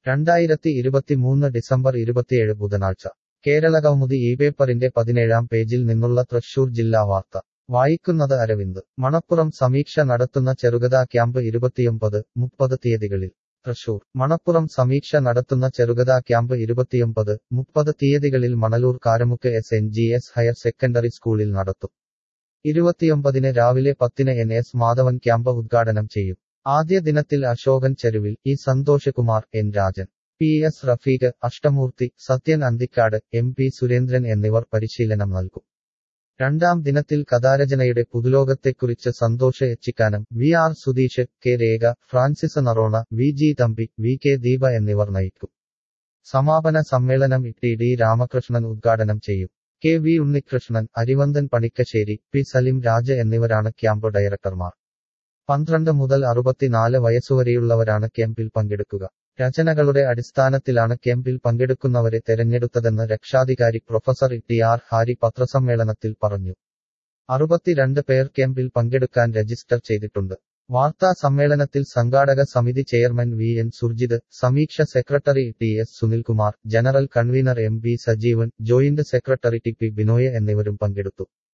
രണ്ടായിരത്തി ഇരുപത്തിമൂന്ന് ഡിസംബർ ഇരുപത്തിയേഴ് ബുധനാഴ്ച കേരളകൗമുദി ഈ പേപ്പറിന്റെ പതിനേഴാം പേജിൽ നിന്നുള്ള തൃശൂർ ജില്ലാ വാർത്ത വായിക്കുന്നത് അരവിന്ദ് മണപ്പുറം സമീക്ഷ നടത്തുന്ന ചെറുകഥാ ക്യാമ്പ് ഇരുപത്തിയൊമ്പത് മുപ്പത് തീയതികളിൽ തൃശൂർ മണപ്പുറം സമീക്ഷ നടത്തുന്ന ചെറുകഥാ ക്യാമ്പ് ഇരുപത്തിയൊമ്പത് മുപ്പത് തീയതികളിൽ Manalur Karamuck S N G S higher secondary സ്കൂളിൽ നടത്തും ഇരുപത്തിയൊമ്പതിന് രാവിലെ പത്തിന് എൻ എസ് മാധവൻ ക്യാമ്പ് ഉദ്ഘാടനം ചെയ്യും ആദ്യ ദിനത്തിൽ Ashokan Cheruvil E Santhoshkumar N Rajan P S Rafeeq Ashtamoorthy Sathyan Anthikad M P Surendran എന്നിവർ പരിശീലനം നൽകും രണ്ടാം ദിനത്തിൽ കഥാരചനയുടെ പുതുലോകത്തെക്കുറിച്ച് Santhosh Echikkanam V R Sudheesh K Rekha Francis Noronha V G Thampi V K Deepa എന്നിവർ നയിക്കും സമാപന സമ്മേളനം ടി ഡി രാമകൃഷ്ണൻ ഉദ്ഘാടനം ചെയ്യും K V Unnikrishnan Arivanthan Panikkassery P Salim Raja എന്നിവരാണ് ക്യാമ്പ് ഡയറക്ടർമാർ പന്ത്രണ്ട് മുതൽ അറുപത്തിനാല് വയസ്സുവരെയുള്ളവരാണ് ക്യാമ്പിൽ പങ്കെടുക്കുക രചനകളുടെ അടിസ്ഥാനത്തിലാണ് ക്യാമ്പിൽ പങ്കെടുക്കുന്നവരെ തെരഞ്ഞെടുത്തതെന്ന് രക്ഷാധികാരി പ്രൊഫസർ ടി ആർ ഹാരി പത്രസമ്മേളനത്തിൽ പറഞ്ഞു അറുപത്തിരണ്ട് പേർ ക്യാമ്പിൽ പങ്കെടുക്കാൻ രജിസ്റ്റർ ചെയ്തിട്ടുണ്ട് വാർത്താ സമ്മേളനത്തിൽ സംഘാടക സമിതി chairman V N Surjith Sameeksha secretary T S Sunilkumar general convener M B Sajeevan joint secretary T P Binoy എന്നിവരും പങ്കെടുത്തു